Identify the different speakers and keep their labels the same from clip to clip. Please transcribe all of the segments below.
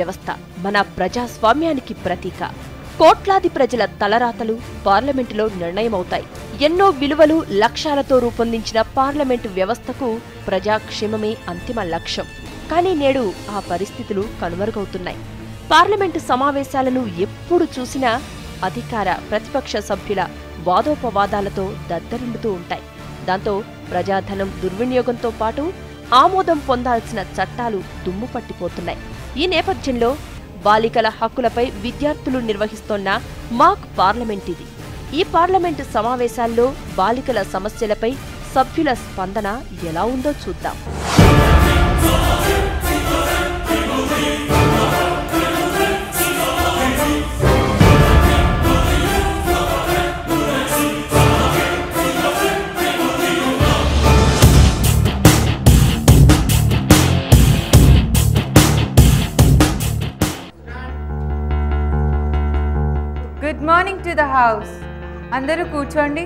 Speaker 1: వ్యవస్థ మన ప్రజాస్వామ్యానికి ప్రతీక కోట్లాది ప్రజల తలరాతలు పార్లమెంటులో నిర్ణయమవుతాయి ఎన్నో విలువలు లక్ష్యాలతో రూపొందించిన పార్లమెంటు వ్యవస్థకు ప్రజాక్షేమమే అంతిమ లక్ష్యం కానీ నేడు ఆ పరిస్థితులు కనుమరుగవుతున్నాయి పార్లమెంటు సమావేశాలను ఎప్పుడు చూసినా అధికార ప్రతిపక్ష సభ్యుల వాదోపవాదాలతో దద్దరిల్లుతూ ఉంటాయి దాంతో ప్రజాధనం దుర్వినియోగంతో పాటు ఆమోదం పొందాల్సిన చట్టాలు దుమ్ము పట్టిపోతున్నాయి ఈ నేపథ్యంలో బాలికల హక్కులపై విద్యార్థులు నిర్వహిస్తోన్న మాక్ పార్లమెంట్ ఇది ఈ పార్లమెంటు సమావేశాల్లో బాలికల సమస్యలపై సభ్యుల స్పందన ఎలా ఉందో చూద్దాం
Speaker 2: good morning to the house అందరూ కూర్చోండి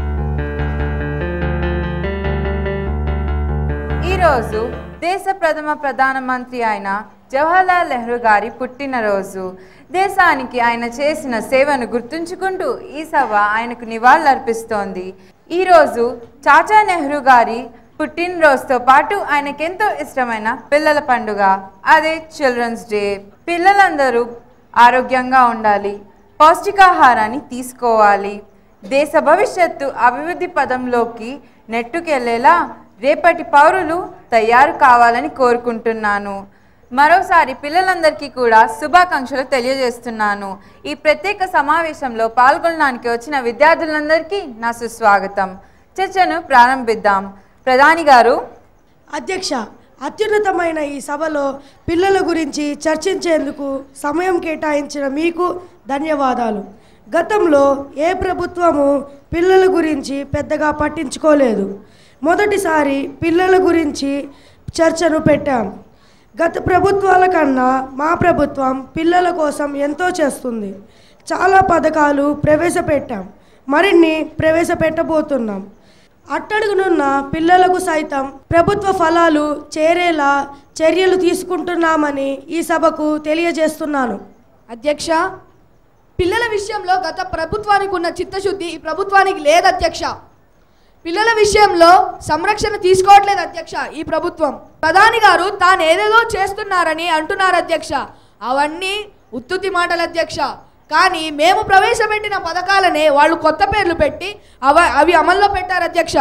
Speaker 2: ఈరోజు దేశ ప్రథమ ప్రధానమంత్రి అయిన జవహర్లాల్ నెహ్రూ గారి పుట్టినరోజు దేశానికి ఆయన చేసిన సేవను గుర్తుంచుకుంటూ ఈ సభ ఆయనకు నివాళులర్పిస్తోంది ఈరోజు చాచా నెహ్రూ గారి పుట్టినరోజుతో పాటు ఆయనకెంతో ఇష్టమైన పిల్లల పండుగ అదే చిల్డ్రన్స్ డే పిల్లలందరూ ఆరోగ్యంగా ఉండాలి పౌష్టికాహారాన్ని తీసుకోవాలి దేశ భవిష్యత్తు అభివృద్ధి పదంలోకి నెట్టుకెళ్లేలా రేపటి పౌరులు తయారు కావాలని కోరుకుంటున్నాను మరోసారి పిల్లలందరికీ కూడా శుభాకాంక్షలు తెలియజేస్తున్నాను ఈ ప్రత్యేక సమావేశంలో పాల్గొనడానికి వచ్చిన విద్యార్థులందరికీ నా సుస్వాగతం చర్చను ప్రారంభిద్దాం ప్రధాని గారు
Speaker 3: అధ్యక్ష అత్యున్నతమైన ఈ సభలో పిల్లల గురించి చర్చించేందుకు సమయం కేటాయించిన మీకు ధన్యవాదాలు గతంలో ఏ ప్రభుత్వము పిల్లల గురించి పెద్దగా పట్టించుకోలేదు మొదటిసారి పిల్లల గురించి చర్చను పెట్టాం గత ప్రభుత్వాల కన్నా మా ప్రభుత్వం పిల్లల కోసం ఎంతో చేస్తుంది చాలా పథకాలు ప్రవేశపెట్టాం మరిన్ని ప్రవేశపెట్టబోతున్నాం అట్టడుగునున్న పిల్లలకు సైతం ప్రభుత్వ ఫలాలు చేరేలా చర్యలు తీసుకుంటున్నామని ఈ సభకు తెలియజేస్తున్నాను
Speaker 4: అధ్యక్ష పిల్లల విషయంలో గత ప్రభుత్వానికి ఉన్న చిత్తశుద్ధి ఈ ప్రభుత్వానికి లేదు అధ్యక్ష పిల్లల విషయంలో సంరక్షణ తీసుకోవట్లేదు అధ్యక్ష ఈ ప్రభుత్వం ప్రధాని గారు తాను ఏదేదో చేస్తున్నారని అంటున్నారు అధ్యక్ష అవన్నీ ఉత్తుతి మాటలు అధ్యక్ష కానీ మేము ప్రవేశపెట్టిన పథకాలనే వాళ్ళు కొత్త పేర్లు పెట్టి అవ అవి అమల్లో పెట్టారు అధ్యక్ష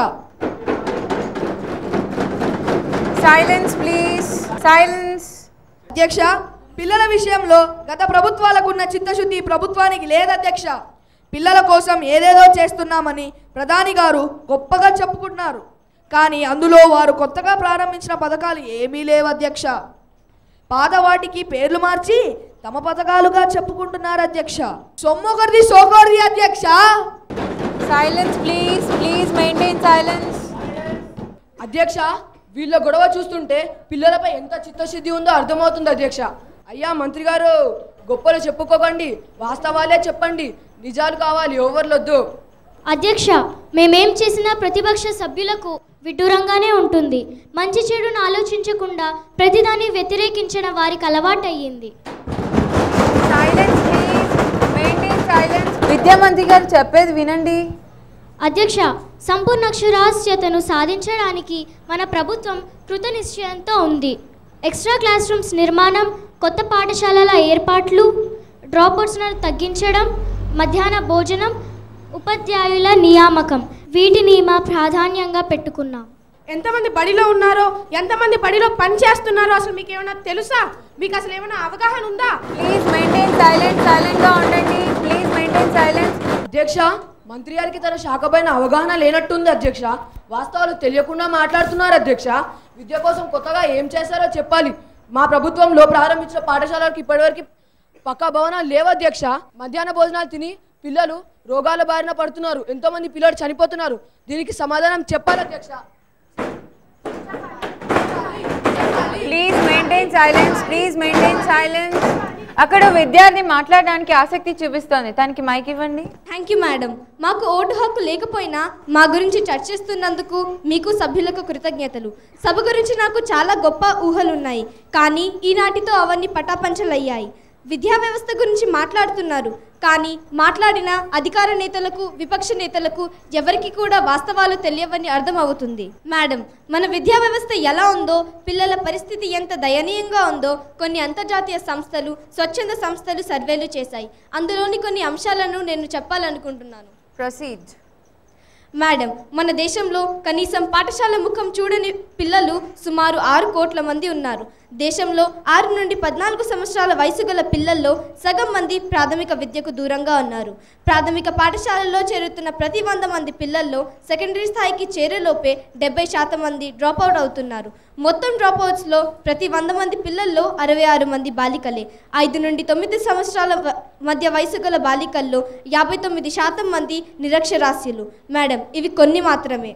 Speaker 2: సైలెన్స్ ప్లీజ్ సైలెన్స్
Speaker 4: అధ్యక్ష పిల్లల విషయంలో గత ప్రభుత్వాలకు ఉన్న చిత్తశుద్ధి ఈ ప్రభుత్వానికి లేదు అధ్యక్ష పిల్లల కోసం ఏదేదో చేస్తున్నామని ప్రధాని గారు గొప్పగా చెప్పుకుంటున్నారు కానీ అందులో వారు కొత్తగా ప్రారంభించిన పథకాలు ఏమీ లేవు అధ్యక్ష పాత వాటికి పేర్లు మార్చి తమ పథకాలుగా చెప్పుకుంటున్నారు అధ్యక్ష సొమ్మొకరిది సోకొరిది అధ్యక్ష
Speaker 2: silence please please maintain silence
Speaker 4: అధ్యక్ష వీళ్ళ గొడవ చూస్తుంటే పిల్లలపై ఎంత చిత్తశుద్ధి ఉందో అర్థమవుతుంది అధ్యక్ష అయ్యా మంత్రి గారు గొప్పలు చెప్పుకోకండి వాస్తవాలే చెప్పండి నిజాలు కావాలి ఓవర్లొద్దు
Speaker 5: అధ్యక్ష మేమేం చేసినా ప్రతిపక్ష సభ్యులకు విడ్డూరంగానే ఉంటుంది మంచి చెడును ఆలోచించకుండా ప్రతిదాన్ని వ్యతిరేకించడం వారికి అలవాటయ్యింది
Speaker 2: సైలెన్స్ ప్లీజ్ మెయింటైన్ సైలెన్స్ విద్యామంత్రి గారు చెప్పేది వినండి
Speaker 5: అధ్యక్ష సంపూర్ణ అక్షరాస్యతను సాధించడానికి మన ప్రభుత్వం కృతనిశ్చయంతో ఉంది ఎక్స్ట్రా క్లాస్ రూమ్స్ నిర్మాణం కొత్త పాఠశాలల ఏర్పాట్లు డ్రాప్అవుట్స్ను తగ్గించడం మధ్యాహ్న భోజనం ఉపాధ్యాయుల నియామకం వీటిని మా ప్రాధాన్యంగా పెట్టుకున్నాం
Speaker 6: ఎంతమంది బడిలో ఉన్నారో ఎంతమంది బడిలో పని చేస్తున్నారో అసలు మీకు ఏమైనా తెలుసా మీకు అసలు ఏమైనా అవగాహన ఉందా
Speaker 2: ప్లీజ్ మెయింటైన్ సైలెంట్ సైలెంట్ గా ఉండండి ప్లీజ్ మెయింటైన్ సైలెన్స్
Speaker 4: అధ్యక్ష మంత్రి గారికి తన శాఖ పైన అవగాహన లేనట్టుంది అధ్యక్ష వాస్తవాలు తెలియకుండా మాట్లాడుతున్నారు అధ్యక్ష విద్య కోసం కొత్తగా ఏం చేశారో చెప్పాలి మా ప్రభుత్వంలో ప్రారంభించిన పాఠశాలలకు ఇప్పటివరకు పక్కా భవనాలు లేవు అధ్యక్ష మధ్యాహ్న భోజనాలు తిని పిల్లలు రోగాల బారిన పడుతున్నారు ఎంతో మంది పిల్లలు చనిపోతున్నారు దీనికి సమాధానం చెప్పాలి అధ్యక్ష
Speaker 2: please maintain silence please maintain silence అక్కడ ఓ విద్యార్థి మాట్లాడడానికి ఆసక్తి చూపిస్తోంది తనకి మైక్ ఇవ్వండి
Speaker 5: థ్యాంక్ యూ మేడం మాకు ఓటు హక్కు లేకపోయినా మా గురించి చర్చిస్తున్నందుకు మీకు సభ్యులకు కృతజ్ఞతలు సభ గురించి నాకు చాలా గొప్ప ఊహలున్నాయి కానీ ఈనాటితో అవన్నీ పటాపంచలయ్యాయి విద్యా వ్యవస్థ గురించి మాట్లాడుతున్నారు కానీ మాట్లాడిన అధికార నేతలకు విపక్ష నేతలకు ఎవరికి కూడా వాస్తవాలు తెలియవని అర్థమవుతుంది మేడం మన విద్యా వ్యవస్థ ఎలా ఉందో పిల్లల పరిస్థితి ఎంత దయనీయంగా ఉందో కొన్ని అంతర్జాతీయ సంస్థలు స్వచ్ఛంద సంస్థలు సర్వేలు చేశాయి అందులోని కొన్ని అంశాలను నేను చెప్పాలనుకుంటున్నాను
Speaker 2: ప్రొసీడ్
Speaker 5: మేడం మన దేశంలో కనీసం పాఠశాల ముఖం చూడని పిల్లలు సుమారు ఆరు కోట్ల మంది ఉన్నారు దేశంలో ఆరు నుండి పద్నాలుగు సంవత్సరాల వయసు గల పిల్లల్లో సగం మంది ప్రాథమిక విద్యకు దూరంగా ఉన్నారు ప్రాథమిక పాఠశాలల్లో చేరుతున్న ప్రతి వంద మంది పిల్లల్లో సెకండరీ స్థాయికి చేరేలోపే డెబ్బై శాతం మంది డ్రాప్ అవుట్ అవుతున్నారు మొత్తం డ్రాప్ అవుట్స్లో ప్రతి వంద మంది పిల్లల్లో అరవై ఆరు మంది బాలికలే ఐదు నుండి తొమ్మిది సంవత్సరాల వ- మధ్య వయసు గల బాలికల్లో యాభై తొమ్మిది శాతం మంది నిరక్షరాస్యులు మేడం ఇవి కొన్ని మాత్రమే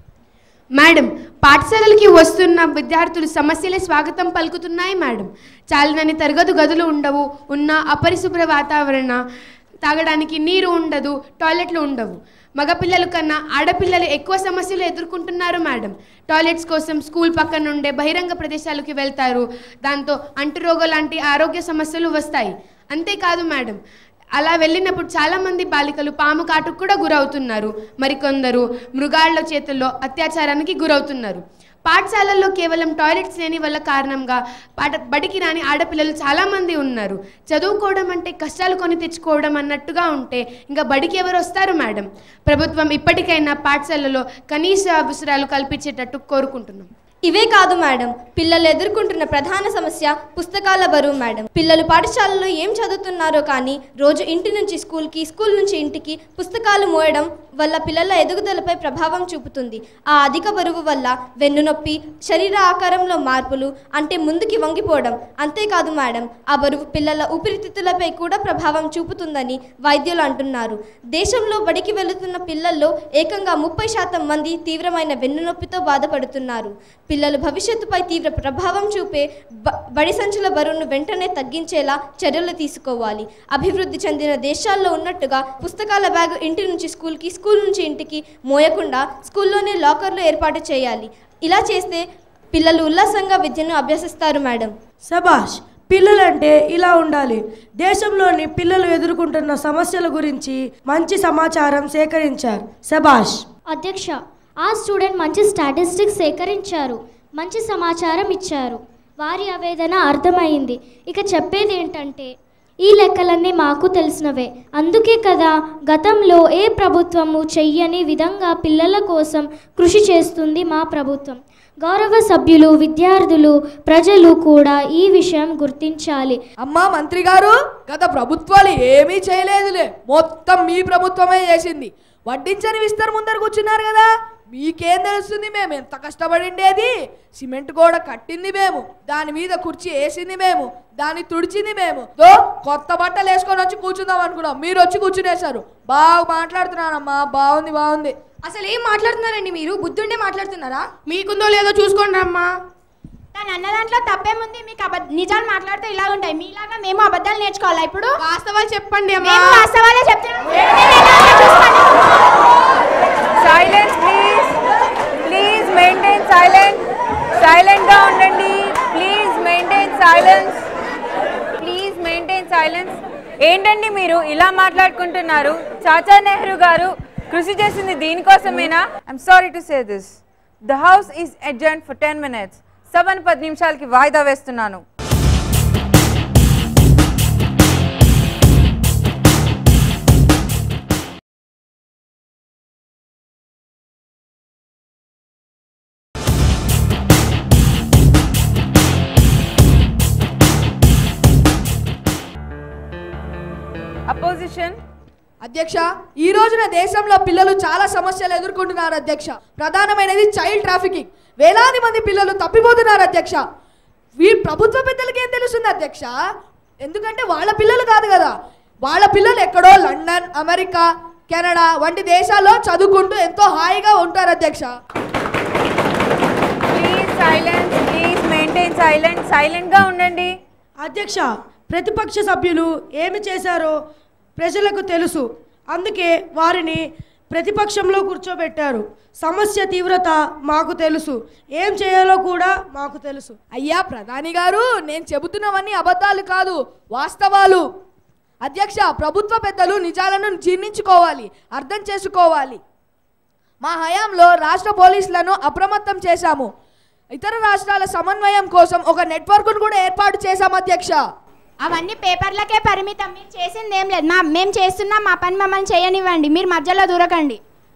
Speaker 6: మేడం పాఠశాలలకి వస్తున్న విద్యార్థులు సమస్యలే స్వాగతం పలుకుతున్నాయి మేడం చాలినని తరగతి గదులు ఉండవు ఉన్న అపరిశుభ్ర వాతావరణ తాగడానికి నీరు ఉండదు టాయిలెట్లు ఉండవు మగపిల్లల కన్నా ఆడపిల్లలు ఎక్కువ సమస్యలు ఎదుర్కొంటున్నారు మేడం టాయిలెట్స్ కోసం స్కూల్ పక్కన ఉండే బహిరంగ ప్రదేశాలకు వెళ్తారు దాంతో అంటురోగం లాంటి ఆరోగ్య సమస్యలు వస్తాయి అంతేకాదు మేడం అలా వెళ్ళినప్పుడు చాలామంది బాలికలు పాము కాటుకు కూడా గురవుతున్నారు మరికొందరు మృగాళ్ళ చేతుల్లో అత్యాచారానికి గురవుతున్నారు పాఠశాలల్లో కేవలం టాయిలెట్స్ లేని వల్ల కారణంగా పాట బడికి రాని ఆడపిల్లలు చాలామంది ఉన్నారు చదువుకోవడం అంటే కష్టాలు కొని తెచ్చుకోవడం అన్నట్టుగా ఉంటే ఇంకా బడికి ఎవరు వస్తారు మేడం ప్రభుత్వం ఇప్పటికైనా పాఠశాలలో కనీస అవసరాలు కల్పించేటట్టు కోరుకుంటున్నాం
Speaker 5: ఇవే కాదు మేడం పిల్లలు ఎదుర్కొంటున్న ప్రధాన సమస్య పుస్తకాల బరువు మేడం పిల్లలు పాఠశాలలో ఏం చదువుతున్నారో కానీ రోజు ఇంటి నుంచి స్కూల్కి స్కూల్ నుంచి ఇంటికి పుస్తకాలు మోయడం వల్ల పిల్లల ఎదుగుదలపై ప్రభావం చూపుతుంది ఆ అధిక బరువు వల్ల వెన్నునొప్పి శరీర ఆకారంలో మార్పులు అంటే ముందుకి వంగిపోవడం అంతేకాదు మేడం ఆ బరువు పిల్లల ఊపిరితిత్తులపై కూడా ప్రభావం చూపుతుందని వైద్యులు అంటున్నారు దేశంలో బడికి వెళుతున్న పిల్లల్లో ఏకంగా ముప్పై శాతం మంది తీవ్రమైన వెన్నునొప్పితో బాధపడుతున్నారు పిల్లలు భవిష్యత్తుపై తీవ్ర ప్రభావం చూపే బ- బడి సంచుల బరువును వెంటనే తగ్గించేలా చర్యలు తీసుకోవాలి అభివృద్ధి చెందిన దేశాల్లో ఉన్నట్టుగా పుస్తకాల బ్యాగు ఇంటి నుంచి స్కూల్కి స్కూల్ నుంచి ఇంటికి మోయకుండా స్కూల్లోనే లాకర్లు ఏర్పాటు చేయాలి ఇలా చేస్తే పిల్లలు ఉల్లాసంగా విద్యను అభ్యసిస్తారు మేడం
Speaker 3: సబాష్ పిల్లలంటే ఇలా ఉండాలి దేశంలోని పిల్లలు ఎదుర్కొంటున్న సమస్యల గురించి మంచి సమాచారం సేకరించారు సబాష్
Speaker 5: అధ్యక్ష ఆ స్టూడెంట్ మంచి స్టాటిస్టిక్స్ సేకరించారు మంచి సమాచారం ఇచ్చారు వారి ఆవేదన అర్థమైంది ఇక చెప్పేది ఏంటంటే ఈ లెక్కలన్నీ మాకు తెలిసినవే అందుకే కదా గతంలో ఏ ప్రభుత్వము చెయ్యని విధంగా పిల్లల కోసం కృషి చేస్తుంది మా ప్రభుత్వం గౌరవ సభ్యులు విద్యార్థులు ప్రజలు కూడా ఈ విషయం గుర్తించాలి
Speaker 4: అమ్మా మంత్రి గారు గత ప్రభుత్వాలు ఏమీ చేయలేదులే మొత్తం మీ ప్రభుత్వమే చేసింది వడ్డించని విస్తర్ ముందర కూర్చున్నారు కదా మీకేం తెలుస్తుంది మేము ఎంత కష్టపడిండేది సిమెంట్ గోడ కట్టింది మేము దాని మీద కుర్చీ వేసింది మేము దాన్ని తుడిచింది మేము దో కొత్త బట్టలు వేసుకొని వచ్చి కూర్చుందాం అనుకున్నాం మీరు వచ్చి కూర్చునేశారు బాగా మాట్లాడుతున్నానమ్మా బాగుంది బాగుంది
Speaker 6: అసలు ఏం మాట్లాడుతున్నారండి మీరు బుద్ధుండే మాట్లాడుతున్నారా మీకుందో లేదో చూసుకోండి అమ్మా
Speaker 7: తను అన్న దాంట్లో తప్పేముంది మీకు అబద్ధ నిజాలు మాట్లాడితే ఇలా ఉంటాయి మీలాగా మేము అబద్ధాలు నేర్చుకోవాలా ఇప్పుడు
Speaker 6: వాస్తవాలు చెప్పండి అమ్మా
Speaker 7: మేము వాస్తవాలే చెప్తున్నాం
Speaker 2: silence please please maintain silent సైలెంట్గా ఉండండి please maintain silence please maintain silence ఏంటండి మీరు ఇలా మాట్లాడుకుంటున్నారు చాచా నెహ్రూ గారు కృషి చేసింది దీనికోసమేనా I'm sorry to say this the house is adjourned for ten minutes సభను పది నిమిషాలకి వాయిదా వేస్తున్నాను అపోజిషన్
Speaker 4: అధ్యక్ష ఈ రోజున దేశంలో పిల్లలు చాలా సమస్యలు ఎదుర్కొంటున్నారు అధ్యక్ష ప్రధానమైనది చైల్డ్ ట్రాఫికింగ్ వేలాది మంది పిల్లలు తప్పిపోతున్నారు అధ్యక్ష వీ ప్రభుత్వ పెద్దలకి ఏం తెలుస్తుంది అధ్యక్ష ఎందుకంటే వాళ్ళ పిల్లలు కాదు కదా వాళ్ళ పిల్లలు ఎక్కడో లండన్ అమెరికా కెనడా వంటి దేశాల్లో చదువుకుంటూ ఎంతో హాయిగా ఉంటారు అధ్యక్ష
Speaker 2: please silence please maintain silent సైలెంట్గా ఉండండి
Speaker 3: అధ్యక్ష ప్రతిపక్ష సభ్యులు ఏమి చేశారో ప్రజలకు తెలుసు అందుకే వారిని ప్రతిపక్షంలో కూర్చోబెట్టారు సమస్య తీవ్రత మాకు తెలుసు ఏం చేయాలో కూడా మాకు తెలుసు
Speaker 4: అయ్యా ప్రధాని గారు నేను చెబుతున్నవన్నీ అబద్ధాలు కాదు వాస్తవాలు అధ్యక్ష ప్రభుత్వ పెద్దలు నిజాలను జీర్ణించుకోవాలి అర్థం చేసుకోవాలి మా హయాంలో రాష్ట్ర పోలీసులను అప్రమత్తం చేశాము ఇతర రాష్ట్రాల సమన్వయం కోసం ఒక నెట్వర్క్ను కూడా ఏర్పాటు చేశాము అధ్యక్ష
Speaker 7: అవన్నీ పేపర్లకే పరిమితం మీరు చేసింది ఏం లేదు మా మేము చేస్తున్నాం మా పని మమ్మల్ని చేయనివ్వండి మీరు మధ్యలో దూరకండి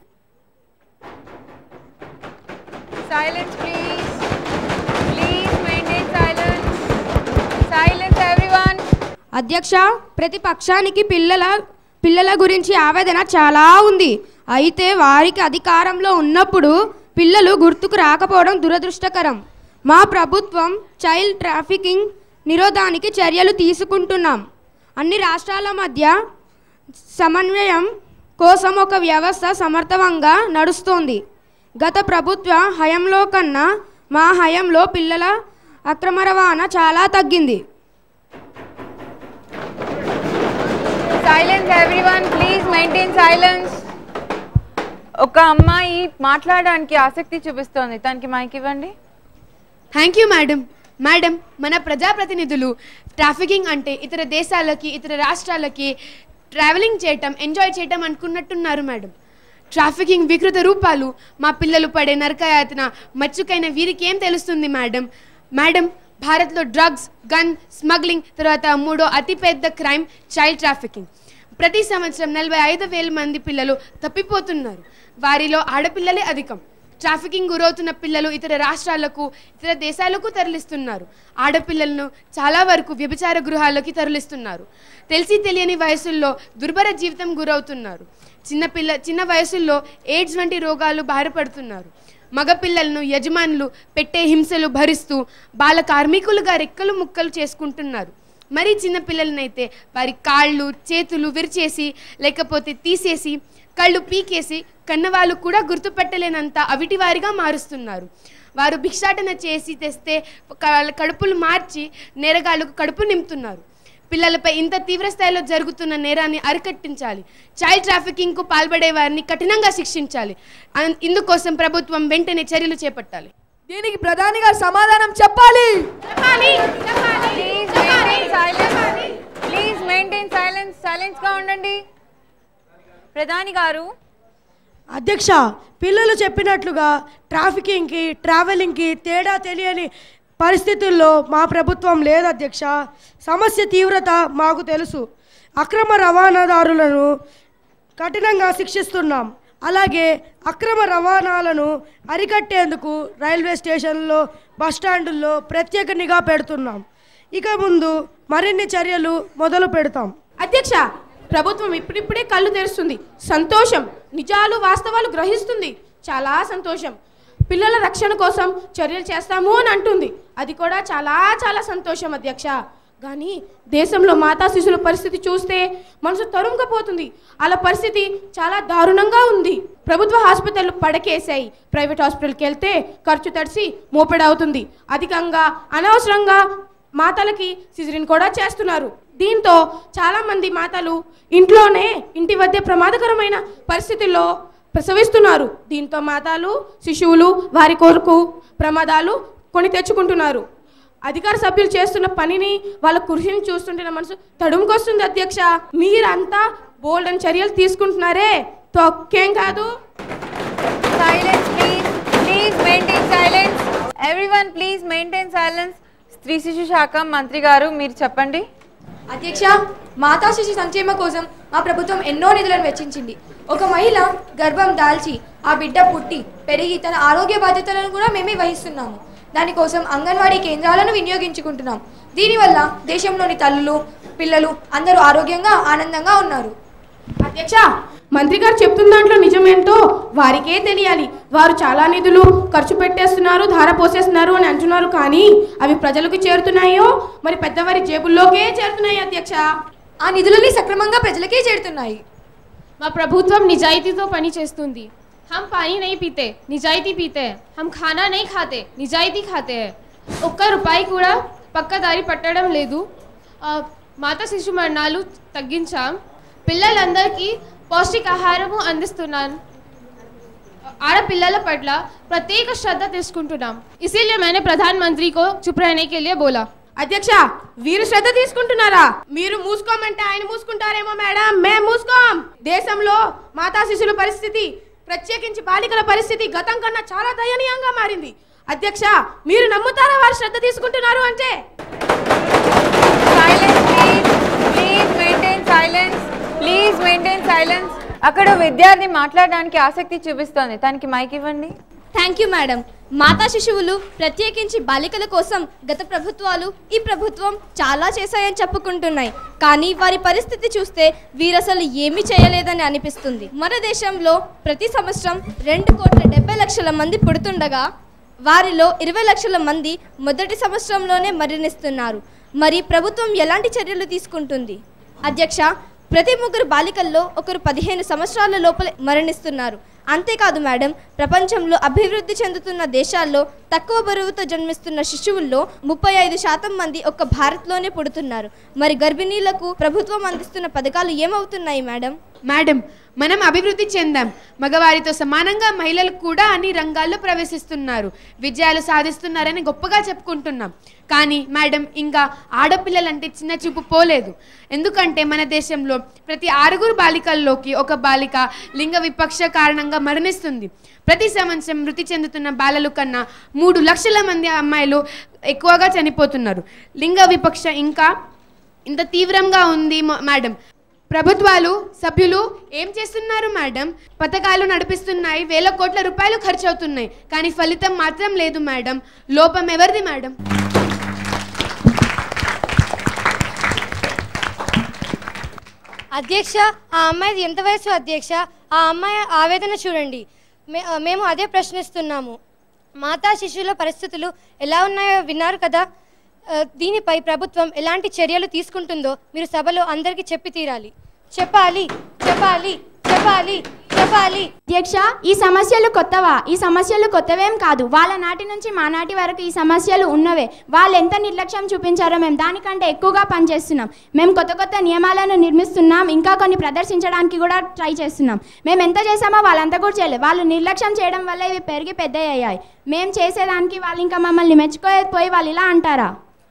Speaker 2: Silence, please. Please maintain silence. Silence, everyone.
Speaker 6: అధ్యక్ష ప్రతి పక్షానికి పిల్లల పిల్లల గురించి ఆవేదన చాలా ఉంది అయితే వారికి అధికారంలో ఉన్నప్పుడు పిల్లలు గుర్తుకు రాకపోవడం దురదృష్టకరం మా ప్రభుత్వం చైల్డ్ ట్రాఫికింగ్ నిరోధానికి చర్యలు తీసుకుంటున్నాం అన్ని రాష్ట్రాల మధ్య సమన్వయం కోసం ఒక వ్యవస్థ సమర్థవంగా నడుస్తోంది గత ప్రభుత్వ హయంలో కన్నా మా హయంలో పిల్లల అక్రమ రవాణా చాలా తగ్గింది
Speaker 2: Silence, everyone. Please maintain silence. ఒక అమ్మాయి మాట్లాడడానికి ఆసక్తి చూపిస్తోంది తనకి మైక్ ఇవ్వండి
Speaker 6: థ్యాంక్ యూ మేడం మేడం మన ప్రజాప్రతినిధులు ట్రాఫికింగ్ అంటే ఇతర దేశాలకి ఇతర రాష్ట్రాలకి ట్రావెలింగ్ చేయటం ఎంజాయ్ చేయటం అనుకున్నట్టున్నారు మేడం ట్రాఫికింగ్ వికృత రూపాలు మా పిల్లలు పడే నరకయాతన మచ్చుకైన వీరికి ఏం తెలుస్తుంది మేడం మేడం భారత్లో డ్రగ్స్ గన్ స్మగ్లింగ్ తర్వాత మూడో అతిపెద్ద క్రైమ్ చైల్డ్ ట్రాఫికింగ్ ప్రతి సంవత్సరం నలభై ఐదు వేల మంది పిల్లలు తప్పిపోతున్నారు వారిలో ఆడపిల్లలే అధికం ట్రాఫికింగ్ గురవుతున్న పిల్లలు ఇతర రాష్ట్రాలకు ఇతర దేశాలకు తరలిస్తున్నారు ఆడపిల్లలను చాలా వరకు వ్యభిచార గృహాల్లోకి తరలిస్తున్నారు తెలిసి తెలియని వయసుల్లో దుర్భర జీవితం గురవుతున్నారు చిన్న పిల్ల చిన్న వయసుల్లో ఎయిడ్స్ వంటి రోగాలు బారిపడుతున్నారు మగపిల్లలను యజమానులు పెట్టే హింసలు భరిస్తూ బాల కార్మికులుగా రెక్కలు ముక్కలు చేసుకుంటున్నారు మరీ చిన్న పిల్లలనైతే వారి కాళ్ళు చేతులు విరిచేసి లేకపోతే తీసేసి కళ్ళు పీకేసి కన్నవాళ్ళు కూడా గుర్తుపెట్టలేనంత అవిటివారిగా మారుస్తున్నారు వారు భిక్షాటన చేసి తెస్తే వాళ్ళ కడుపులు మార్చి నేరగాళ్ళకు కడుపు నింపుతున్నారు పిల్లలపై ఇంత తీవ్ర స్థాయిలో జరుగుతున్న నేరాన్ని అరికట్టించాలి చైల్డ్ ట్రాఫికింగ్కు పాల్పడే వారిని కఠినంగా శిక్షించాలి అన్- ఇందుకోసం ప్రభుత్వం వెంటనే చర్యలు చేపట్టాలి
Speaker 4: దీనికి ప్రధాని గారు సమాధానం చెప్పాలి
Speaker 2: please maintain silence please maintain silence silence గా ఉండండి ప్రధాని గారు
Speaker 3: అధ్యక్ష పిల్లలు చెప్పినట్లుగా ట్రాఫికింగ్కి ట్రావెలింగ్కి తేడా తెలియని పరిస్థితుల్లో మా ప్రభుత్వం లేదు అధ్యక్ష సమస్య తీవ్రత మాకు తెలుసు అక్రమ రవాణాదారులను కఠినంగా శిక్షిస్తున్నాం అలాగే అక్రమ రవాణాలను అరికట్టేందుకు రైల్వే స్టేషన్లో బస్టాండుల్లో ప్రత్యేక నిఘా పెడుతున్నాం ఇక ముందు మరిన్ని చర్యలు మొదలు పెడతాం
Speaker 8: అధ్యక్ష ప్రభుత్వం ఇప్పుడిప్పుడే కళ్ళు తెరుస్తుంది సంతోషం నిజాలు వాస్తవాలు గ్రహిస్తుంది చాలా సంతోషం పిల్లల రక్షణ కోసం చర్యలు చేస్తాము అని అంటుంది అది కూడా చాలా చాలా సంతోషం అధ్యక్ష కానీ దేశంలో మాతా శిశుల పరిస్థితి చూస్తే మనసు తరుముకపోతుంది వాళ్ళ పరిస్థితి చాలా దారుణంగా ఉంది ప్రభుత్వ హాస్పిటల్ పడకేసాయి ప్రైవేట్ హాస్పిటల్కి వెళ్తే ఖర్చు తడిసి మోపెడవుతుంది అధికంగా అనవసరంగా మాతలకి సిజరిన్ కూడా చేస్తున్నారు దీంతో చాలామంది మాతలు ఇంట్లోనే ఇంటి వద్ద ప్రమాదకరమైన పరిస్థితుల్లో ప్రసవిస్తున్నారు దీంతో మాతాలు శిశువులు వారి కొరకు ప్రమాదాలు కొని తెచ్చుకుంటున్నారు అధికార సభ్యులు చేస్తున్న పనిని వాళ్ళ కృషిని చూస్తుంటే నా మనసు తడుముకొస్తుంది అధ్యక్ష మీరంతా బోల్డ్ అని చర్యలు తీసుకుంటున్నారే తొక్కేం కాదు
Speaker 2: silence please please maintain silence everyone please maintain silence స్త్రీ శిశు శాఖ మంత్రి గారు మీరు చెప్పండి
Speaker 5: అధ్యక్ష మాతా శిశు సంక్షేమ కోసం మా ప్రభుత్వం ఎన్నో నిధులను వెచ్చించింది ఒక మహిళ గర్భం దాల్చి ఆ బిడ్డ పుట్టి పెరిగి తన ఆరోగ్య బాధ్యతలను కూడా మేమే వహిస్తున్నాము దానికోసం అంగన్వాడీ కేంద్రాలను వినియోగించుకుంటున్నాం దీనివల్ల దేశంలోని తల్లులు పిల్లలు అందరూ ఆరోగ్యంగా ఆనందంగా ఉన్నారు
Speaker 8: అధ్యక్ష మంత్రి గారు చెప్తున్న దాంట్లో నిజమేంటో వారికే తెలియాలి వారు చాలా నిధులు ఖర్చు పెట్టేస్తున్నారు ధార పోసేస్తున్నారు అని అంటున్నారు కానీ అవి ప్రజలకు చేరుతున్నాయో మరి పెద్దవారి జేబుల్లోకే చేరుతున్నాయి అధ్యక్ష
Speaker 5: ఆ నిధులన్నీ సక్రమంగా ప్రజలకే చేరుతున్నాయి
Speaker 9: మా ప్రభుత్వం నిజాయితీతో పని చేస్తుంది हम पानी नहीं पीते నిజాయితీ పీతే हम खाना नहीं खाते నిజాయితీ खाते हैं ఒక్క రూపాయి కూడా పక్కదారి పట్టడం లేదు ఆ, మాత శిశు మరణాలు తగ్గించాం పిల్లలందరికీ పౌష్టికాహారము అందిస్తున్నాను ఆడపిల్లల పట్ల ప్రత్యేక శ్రద్ధ తీసుకుంటున్నాం इसीलिए मैंने प्रधानमंत्री को चुप रहने के लिए बोला
Speaker 8: అధ్యక్ష వీరు శ్రద్ధ తీసుకుంటున్నారా మీరు మూసుకోమంటే ఆయన మూసుకుంటారేమో మేడం మేం మూసుకోం దేశంలో మాతా శిశుల పరిస్థితి ప్రత్యేకించి బాలికల పరిస్థితి గతం కన్నా చాలా దయనీయంగా మారింది అధ్యక్ష మీరు నమ్ముతారా వారు శ్రద్ధ తీసుకుంటున్నారు అంటే
Speaker 2: silence please please maintain silence please maintain silence అక్కడ విద్యార్థి మాట్లాడడానికి ఆసక్తి చూపిస్తోంది తనకి మైక్ ఇవ్వండి
Speaker 5: థ్యాంక్ యూ మేడం మాతా శిశువులు ప్రత్యేకించి బాలికల కోసం గత ప్రభుత్వాలు ఈ ప్రభుత్వం చాలా చేశాయని చెప్పుకుంటున్నాయి కానీ వారి పరిస్థితి చూస్తే వీరసలు ఏమీ చేయలేదని అనిపిస్తుంది మన దేశంలో ప్రతి సంవత్సరం రెండు కోట్ల డెబ్బై లక్షల మంది పుడుతుండగా వారిలో ఇరవై లక్షల మంది మొదటి సంవత్సరంలోనే మరణిస్తున్నారు మరి ప్రభుత్వం ఎలాంటి చర్యలు తీసుకుంటుంది అధ్యక్ష ప్రతి ముగ్గురు బాలికల్లో ఒకరు పదిహేను సంవత్సరాల లోపల మరణిస్తున్నారు అంతేకాదు మేడం ప్రపంచంలో అభివృద్ధి చెందుతున్న దేశాల్లో తక్కువ బరువుతో జన్మిస్తున్న శిశువుల్లో ముప్పై ఐదు శాతం మంది ఒక్క భారత్లోనే పుడుతున్నారు మరి గర్భిణీలకు ప్రభుత్వం అందిస్తున్న పథకాలు ఏమవుతున్నాయి మేడం
Speaker 6: మేడం మనం అభివృద్ధి చెందాం మగవారితో సమానంగా మహిళలు కూడా అన్ని రంగాల్లో ప్రవేశిస్తున్నారు విజయాలు సాధిస్తున్నారని గొప్పగా చెప్పుకుంటున్నాం కానీ మేడం ఇంకా ఆడపిల్లలంటే చిన్న చూపు పోలేదు ఎందుకంటే మన దేశంలో ప్రతి ఆరుగురు బాలికల్లోకి ఒక బాలిక లింగ విపక్ష కారణంగా మరణిస్తుంది ప్రతి సంవత్సరం మృతి చెందుతున్న బాలలు కన్నా మూడు లక్షల మంది అమ్మాయిలు ఎక్కువగా చనిపోతున్నారు లింగ విపక్ష ఇంకా ఇంత తీవ్రంగా ఉంది మ- మేడం ప్రభుత్వాలు సభ్యులు ఏం చేస్తున్నారు మేడం పథకాలు నడిపిస్తున్నాయి వేల కోట్ల రూపాయలు ఖర్చు అవుతున్నాయి కానీ ఫలితం మాత్రం లేదు మేడం లోపం ఎవరిది మేడం
Speaker 10: అధ్యక్ష ఆ అమ్మాయిది ఎంత వయసు అధ్యక్ష ఆ అమ్మాయి ఆవేదన చూడండి మే- ఆ, మేము అదే ప్రశ్నిస్తున్నాము మాతా శిశువుల పరిస్థితులు ఎలా ఉన్నాయో విన్నారు కదా ఆ, దీనిపై ప్రభుత్వం ఎలాంటి చర్యలు తీసుకుంటుందో మీరు సభలో అందరికీ చెప్పి తీరాలి చెప్పాలి చెప్పాలి చెప్పాలి చెప్పాలి
Speaker 7: అధ్యక్ష ఈ సమస్యలు కొత్తవా ఈ సమస్యలు కొత్తవేం కాదు వాళ్ళ నాటి నుంచి మా నాటి వరకు ఈ సమస్యలు ఉన్నవే వాళ్ళు ఎంత నిర్లక్ష్యం చూపించారో మేము దానికంటే ఎక్కువగా పనిచేస్తున్నాం మేము కొత్త కొత్త నియమాలను నిర్మిస్తున్నాం ఇంకా కొన్ని ప్రదర్శించడానికి కూడా ట్రై చేస్తున్నాం మేము ఎంత చేసామో వాళ్ళంతా కూడా చేయలేదు వాళ్ళు నిర్లక్ష్యం చేయడం వల్ల ఇవి పెరిగి పెద్ద అయ్యాయి మేము చేసేదానికి వాళ్ళు ఇంకా మమ్మల్ని మెచ్చుకోకపోయి వాళ్ళు ఇలా అంటారా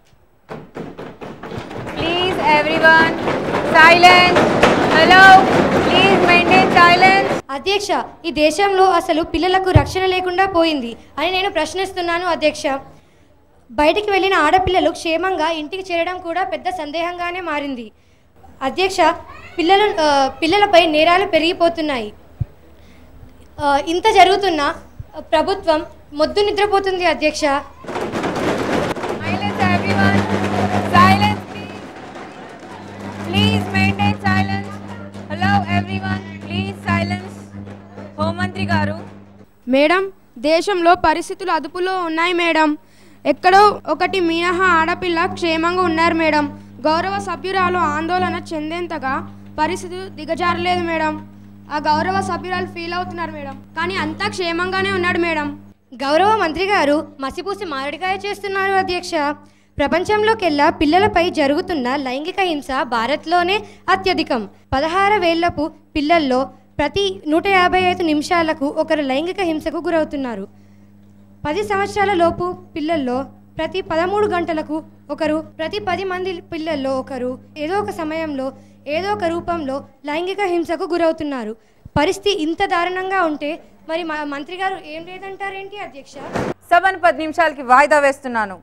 Speaker 2: please everyone silence hello please maintain silence
Speaker 10: అధ్యక్ష ఈ దేశంలో అసలు పిల్లలకు రక్షణ లేకుండా పోయింది అని నేను ప్రశ్నిస్తున్నాను అధ్యక్ష బయటికి వెళ్ళిన ఆడపిల్లలు క్షేమంగా ఇంటికి చేరడం కూడా పెద్ద సందేహంగానే మారింది అధ్యక్ష పిల్లలు ఆ, పిల్లలపై నేరాలు పెరిగిపోతున్నాయి ఆ, ఇంత జరుగుతున్నా ఆ, ప్రభుత్వం మొద్దు నిద్రపోతుంది అధ్యక్ష
Speaker 2: silence everyone silence please maintain silence hello everyone please silence హోంమంత్రి గారు
Speaker 8: మేడం దేశంలో పరిస్థితులు అదుపులో ఉన్నాయి మేడం ఎక్కడో ఒకటి మినహా ఆడపిల్ల క్షేమంగా ఉన్నారు మేడం గౌరవ సభ్యురాలు ఆందోళన చెందేంతగా పరిస్థితులు దిగజారలేదు మేడం ఆ గౌరవ సభ్యురాలు ఫీల్ అవుతున్నారు మేడం కానీ అంతా క్షేమంగానే ఉన్నాడు మేడం
Speaker 10: గౌరవ మంత్రి గారు మసిపూసి మారడికాయ చేస్తున్నారు అధ్యక్ష ప్రపంచంలోకెల్లా పిల్లలపై జరుగుతున్న లైంగిక హింస భారత్లోనే అత్యధికం పదహారు వేళ్లపు పిల్లల్లో ప్రతి నూట యాభై ఐదు నిమిషాలకు ఒకరు లైంగిక హింసకు గురవుతున్నారు పది సంవత్సరాల లోపు పిల్లల్లో ప్రతి పదమూడు గంటలకు ఒకరు ప్రతి పది మంది పిల్లల్లో ఒకరు ఏదో ఒక సమయంలో ఏదో ఒక రూపంలో లైంగిక హింసకు గురవుతున్నారు పరిస్థితి ఇంత దారుణంగా ఉంటే మరి మా మంత్రి గారు ఏం లేదంటారేంటి అధ్యక్ష
Speaker 2: సభను పది నిమిషాలకి వాయిదా వేస్తున్నాను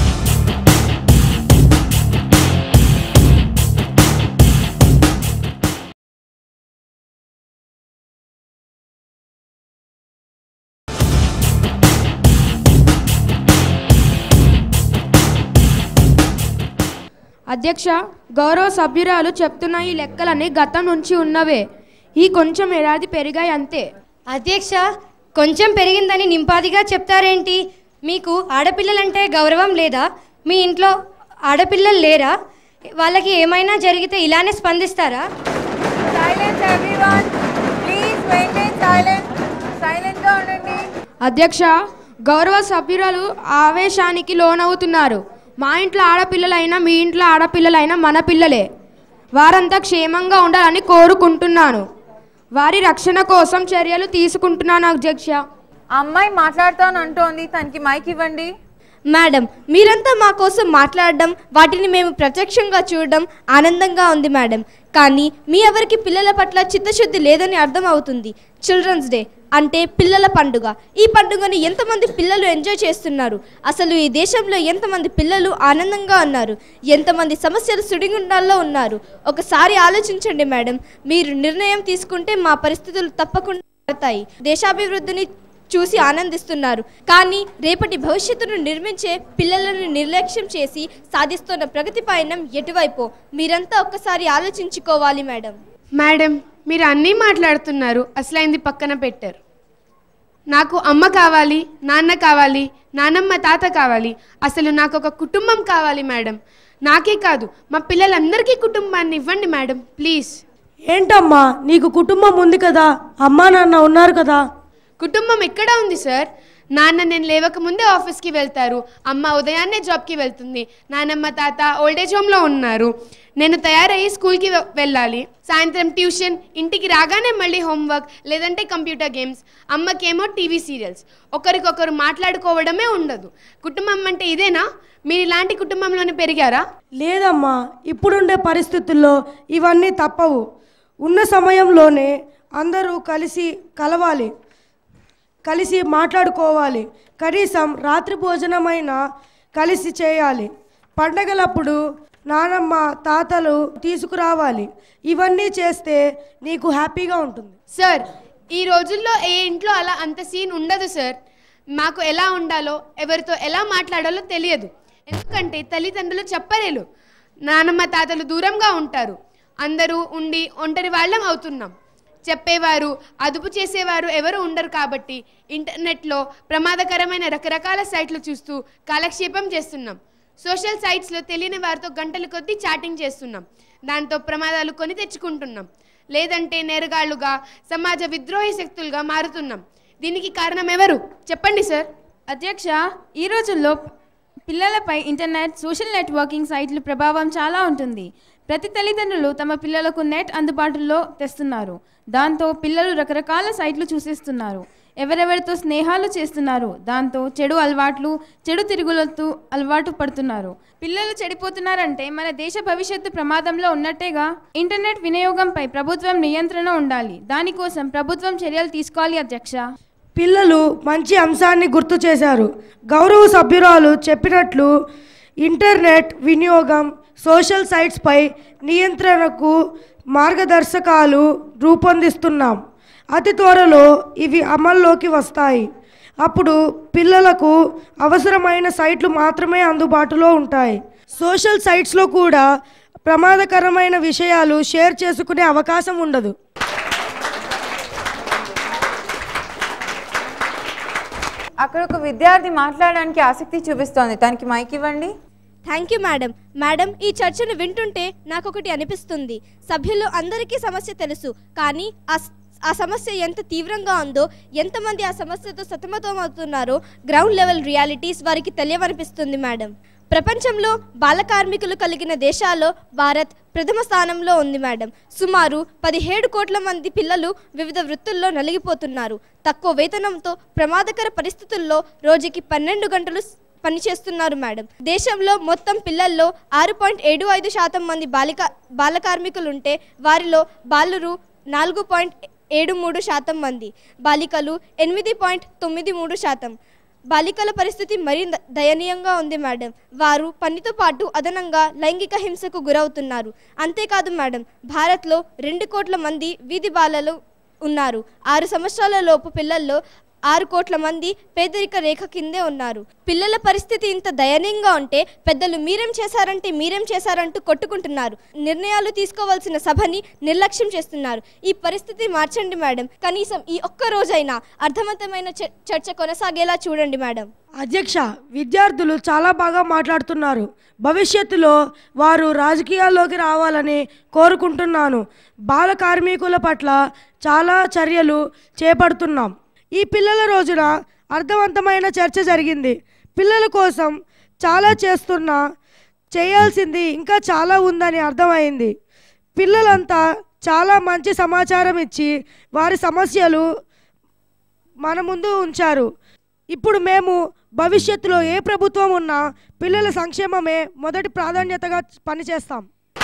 Speaker 8: అధ్యక్ష గౌరవ సభ్యురాలు చెప్తున్న ఈ లెక్కలన్నీ గతం నుంచి ఉన్నవే ఈ కొంచెం ఏడాది పెరిగాయి అంతే
Speaker 10: అధ్యక్ష కొంచెం పెరిగిందని నింపాదిగా చెప్తారేంటి మీకు ఆడపిల్లలంటే గౌరవం లేదా మీ ఇంట్లో ఆడపిల్లలు లేరా వాళ్ళకి ఏమైనా జరిగితే ఇలానే స్పందిస్తారా
Speaker 2: silence everyone please maintain silence సైలెంట్గా ఉండండి
Speaker 8: అధ్యక్ష గౌరవ సభ్యురాలు ఆవేశానికి లోనవుతున్నారు
Speaker 6: మా ఇంట్లో ఆడపిల్లలైనా మీ ఇంట్లో ఆడపిల్లలైనా మన పిల్లలే వారంతా క్షేమంగా ఉండాలని కోరుకుంటున్నాను వారి రక్షణ కోసం చర్యలు తీసుకుంటున్నాను అధ్యక్ష
Speaker 2: అమ్మాయి మాట్లాడతాను అంటోంది తనకి మైక్ ఇవ్వండి
Speaker 5: మేడం మీరంతా మా కోసం మాట్లాడడం వాటిని మేము ప్రత్యక్షంగా చూడడం ఆనందంగా ఉంది మేడం కానీ మీ ఎవరికి పిల్లల పట్ల చిత్తశుద్ధి లేదని అర్థం అవుతుంది చిల్డ్రన్స్ డే అంటే పిల్లల పండుగ ఈ పండుగని ఎంతమంది పిల్లలు ఎంజాయ్ చేస్తున్నారు అసలు ఈ దేశంలో ఎంతమంది పిల్లలు ఆనందంగా ఉన్నారు ఎంతమంది సమస్యలు సుడిగుండాల్లో ఉన్నారు ఒకసారి ఆలోచించండి మేడం మీరు నిర్ణయం తీసుకుంటే మా పరిస్థితులు తప్పకుండా మారతాయి దేశాభివృద్ధిని చూసి ఆనందిస్తున్నారు కానీ రేపటి భవిష్యత్తును నిర్మించే పిల్లలను నిర్లక్ష్యం చేసి సాధిస్తున్న ప్రగతి పయనం ఎటువైపో మీరంతా ఒక్కసారి ఆలోచించుకోవాలి మేడం
Speaker 6: మేడం మీరు అన్నీ మాట్లాడుతున్నారు అసలైంది పక్కన పెట్టారు నాకు అమ్మ కావాలి నాన్న కావాలి నానమ్మ తాత కావాలి అసలు నాకు ఒక కుటుంబం కావాలి మేడం నాకే కాదు మా పిల్లలందరికీ కుటుంబాన్ని ఇవ్వండి మేడం ప్లీజ్
Speaker 3: ఏంటమ్మా నీకు కుటుంబం ఉంది కదా అమ్మా నాన్న ఉన్నారు కదా
Speaker 6: కుటుంబం ఎక్కడ ఉంది సార్ నాన్న నేను లేవకముందే ఆఫీస్కి వెళ్తారు అమ్మ ఉదయాన్నే జాబ్కి వెళ్తుంది నానమ్మ తాత ఓల్డేజ్ హోమ్లో ఉన్నారు నేను తయారయ్యి స్కూల్కి వె- వెళ్ళాలి సాయంత్రం ట్యూషన్ ఇంటికి రాగానే మళ్ళీ హోంవర్క్ లేదంటే కంప్యూటర్ గేమ్స్ అమ్మకేమో టీవీ సీరియల్స్ ఒకరికొకరు మాట్లాడుకోవడమే ఉండదు కుటుంబం అంటే ఇదేనా మీరు ఇలాంటి కుటుంబంలోనే పెరిగారా
Speaker 3: లేదమ్మా ఇప్పుడుండే పరిస్థితుల్లో ఇవన్నీ తప్పవు ఉన్న సమయంలోనే అందరూ కలిసి కలవాలి కలిసి మాట్లాడుకోవాలి కనీసం రాత్రి భోజనమైనా కలిసి చేయాలి పండగలప్పుడు నానమ్మ తాతలు తీసుకురావాలి ఇవన్నీ చేస్తే నీకు హ్యాపీగా ఉంటుంది
Speaker 6: సార్ ఈ రోజుల్లో ఏ ఇంట్లో అలా అంత సీన్ ఉండదు సార్ మాకు ఎలా ఉండాలో ఎవరితో ఎలా మాట్లాడాలో తెలియదు ఎందుకంటే తల్లిదండ్రులు చెప్పలేరు నానమ్మ తాతలు దూరంగా ఉంటారు అందరూ ఉండి ఒంటరి వాళ్ళం అవుతున్నాం చెప్పేవారు అదుపు చేసేవారు ఎవరు ఉండరు కాబట్టి ఇంటర్నెట్లో ప్రమాదకరమైన రకరకాల సైట్లు చూస్తూ కాలక్షేపం చేస్తున్నాం సోషల్ సైట్స్లో తెలియని వారితో గంటల కొద్దీ చాటింగ్ చేస్తున్నాం దాంతో ప్రమాదాలు కొని తెచ్చుకుంటున్నాం లేదంటే నేరగాళ్లుగా సమాజ విద్రోహి శక్తులుగా మారుతున్నాం దీనికి కారణం ఎవరు చెప్పండి సార్
Speaker 11: అధ్యక్ష ఈ రోజుల్లో పిల్లలపై ఇంటర్నెట్ సోషల్ నెట్వర్కింగ్ సైట్ల ప్రభావం చాలా ఉంటుంది ప్రతి తల్లిదండ్రులు తమ పిల్లలకు నెట్ అందుబాటులో తెస్తున్నారు దాంతో పిల్లలు రకరకాల సైట్లు చూసేస్తున్నారు ఎవరెవరితో స్నేహాలు చేస్తున్నారు దాంతో చెడు అలవాట్లు చెడు తిరుగులతో అలవాటు పడుతున్నారు పిల్లలు చెడిపోతున్నారంటే మన దేశ భవిష్యత్తు ప్రమాదంలో ఉన్నట్టేగా ఇంటర్నెట్ వినియోగంపై ప్రభుత్వం నియంత్రణ ఉండాలి దానికోసం ప్రభుత్వం చర్యలు తీసుకోవాలి అధ్యక్ష
Speaker 3: పిల్లలు మంచి అంశాన్ని గుర్తు చేశారు గౌరవ సభ్యురాలు చెప్పినట్లు ఇంటర్నెట్ వినియోగం సోషల్ సైట్స్పై నియంత్రణకు మార్గదర్శకాలు రూపొందిస్తున్నాం అతి త్వరలో ఇవి అమల్లోకి వస్తాయి అప్పుడు పిల్లలకు అవసరమైన సైట్లు మాత్రమే అందుబాటులో ఉంటాయి సోషల్ సైట్స్లో కూడా ప్రమాదకరమైన విషయాలు షేర్ చేసుకునే అవకాశం ఉండదు
Speaker 2: అక్కడ ఒక విద్యార్థి మాట్లాడడానికి ఆసక్తి చూపిస్తోంది తనకి మైక్ ఇవ్వండి
Speaker 5: థ్యాంక్ యూ మేడం మేడం ఈ చర్చను వింటుంటే నాకొకటి అనిపిస్తుంది సభ్యులు అందరికీ సమస్య తెలుసు కానీ ఆ స- ఆ సమస్య ఎంత తీవ్రంగా ఉందో ఎంతమంది ఆ సమస్యతో సతమతమవుతున్నారో గ్రౌండ్ లెవెల్ రియాలిటీస్ వారికి తెలియవనిపిస్తుంది మేడం ప్రపంచంలో బాల కార్మికులు కలిగిన దేశాల్లో భారత్ ప్రథమ స్థానంలో ఉంది మేడం సుమారు పదిహేడు కోట్ల మంది పిల్లలు వివిధ వృత్తుల్లో నలిగిపోతున్నారు తక్కువ వేతనంతో ప్రమాదకర పరిస్థితుల్లో రోజుకి పన్నెండు గంటలు స్- పనిచేస్తున్నారు మేడం దేశంలో మొత్తం పిల్లల్లో ఆరు పాయింట్ ఏడు ఐదు శాతం మంది బాలిక బాల కార్మికులుంటే వారిలో బాలురు నాలుగు పాయింట్ ఏడు మూడు శాతం మంది బాలికలు ఎనిమిది పాయింట్ తొమ్మిది మూడు శాతం బాలికల పరిస్థితి మరీ ద- దయనీయంగా ఉంది మేడం వారు పనితో పాటు అదనంగా లైంగిక హింసకు గురవుతున్నారు అంతేకాదు మేడం భారత్లో రెండు కోట్ల మంది వీధి బాలలు ఉన్నారు ఆరు సంవత్సరాల లోపు పిల్లల్లో ఆరు కోట్ల మంది పేదరిక రేఖ కిందే ఉన్నారు పిల్లల పరిస్థితి ఇంత దయనీయంగా ఉంటే పెద్దలు మీరేం చేశారంటే మీరేం చేశారంటూ కొట్టుకుంటున్నారు నిర్ణయాలు తీసుకోవాల్సిన సభని నిర్లక్ష్యం చేస్తున్నారు ఈ పరిస్థితి మార్చండి మేడం కనీసం ఈ ఒక్క రోజైనా అర్థవంతమైన చ- చర్చ కొనసాగేలా చూడండి మేడం
Speaker 3: అధ్యక్ష విద్యార్థులు చాలా బాగా మాట్లాడుతున్నారు భవిష్యత్తులో వారు రాజకీయాల్లోకి రావాలని కోరుకుంటున్నాను బాల కార్మికుల పట్ల చాలా చర్యలు చేపడుతున్నాం ఈ పిల్లల రోజున అర్థవంతమైన చర్చ జరిగింది పిల్లల కోసం చాలా చేస్తున్నా చేయాల్సింది ఇంకా చాలా ఉందని అర్థమైంది పిల్లలంతా చాలా మంచి సమాచారం ఇచ్చి వారి సమస్యలు మన ముందు ఉంచారు ఇప్పుడు మేము భవిష్యత్తులో ఏ ప్రభుత్వం ఉన్నా పిల్లల సంక్షేమమే మొదటి ప్రాధాన్యతగా పనిచేస్తాం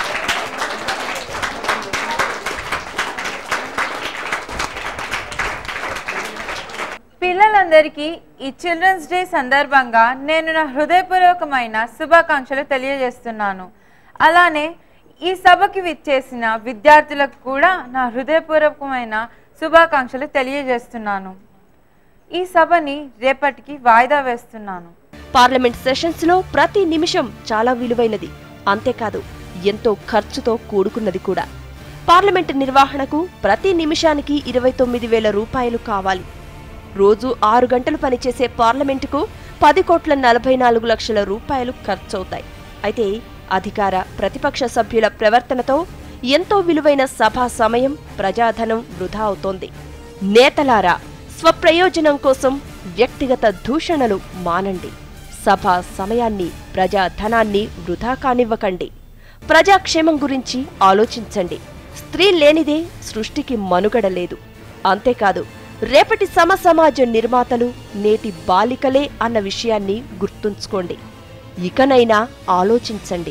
Speaker 2: పిల్లలందరికీ ఈ చిల్డ్రన్స్ డే సందర్భంగా నేను నా హృదయపూర్వకమైన శుభాకాంక్షలు తెలియజేస్తున్నాను అలానే ఈ సభకి విచ్చేసిన విద్యార్థులకు కూడా నా హృదయపూర్వకమైన శుభాకాంక్షలు తెలియజేస్తున్నాను ఈ సభని రేపటికి వాయిదా వేస్తున్నాను
Speaker 1: పార్లమెంట్ సెషన్స్ లో ప్రతి నిమిషం చాలా విలువైనది అంతేకాదు ఎంతో ఖర్చుతో కూడుకున్నది కూడా పార్లమెంట్ నిర్వహణకు ప్రతి నిమిషానికి ఇరవై తొమ్మిది వేల రూపాయలు కావాలి రోజు ఆరు గంటలు పనిచేసే పార్లమెంటుకు పది కోట్ల నలభై నాలుగు లక్షల రూపాయలు ఖర్చవుతాయి అయితే అధికార ప్రతిపక్ష సభ్యుల ప్రవర్తనతో ఎంతో విలువైన సభా సమయం ప్రజాధనం వృధా అవుతోంది నేతలారా స్వప్రయోజనం కోసం వ్యక్తిగత దూషణలు మానండి సభా సమయాన్ని ప్రజాధనాన్ని వృధా కానివ్వకండి ప్రజాక్షేమం గురించి ఆలోచించండి స్త్రీ లేనిదే సృష్టికి మనుగడ లేదు అంతేకాదు రేపటి సమసమాజ నిర్మాతలు నేటి బాలికలే అన్న విషయాన్ని గుర్తుంచుకోండి ఇకనైనా ఆలోచించండి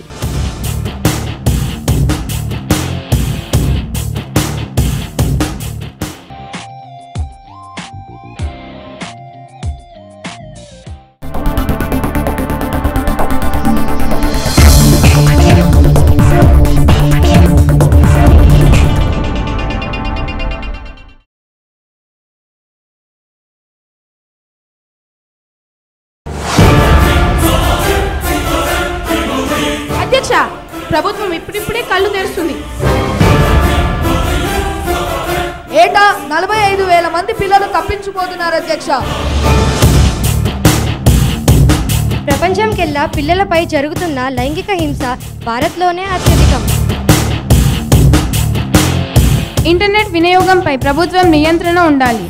Speaker 8: అధ్యక్ష ప్రభుత్వం ఇప్పుడిప్పుడే కళ్ళు తెరుస్తుంది
Speaker 4: ఏటా నలభై ఐదు వేల మంది పిల్లలు తప్పించిపోతున్నారు అధ్యక్ష
Speaker 10: ప్రపంచంకెల్లా పిల్లలపై జరుగుతున్న లైంగిక హింస భారత్లోనే అత్యధికం
Speaker 11: ఇంటర్నెట్ వినియోగంపై ప్రభుత్వం నియంత్రణ ఉండాలి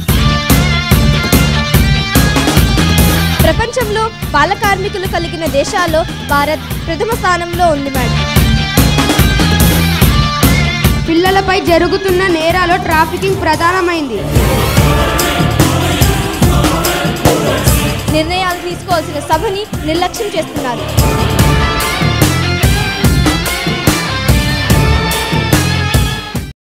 Speaker 5: ప్రపంచంలో బాల కార్మికులు కలిగిన దేశాల్లో భారత్ ప్రథమ స్థానంలో ఉంది మేడం
Speaker 6: పిల్లలపై జరుగుతున్న నేరాలో ట్రాఫికింగ్ ప్రధానమైంది
Speaker 5: నిర్ణయాలు తీసుకోవాల్సిన సభని నిర్లక్ష్యం చేస్తున్నారు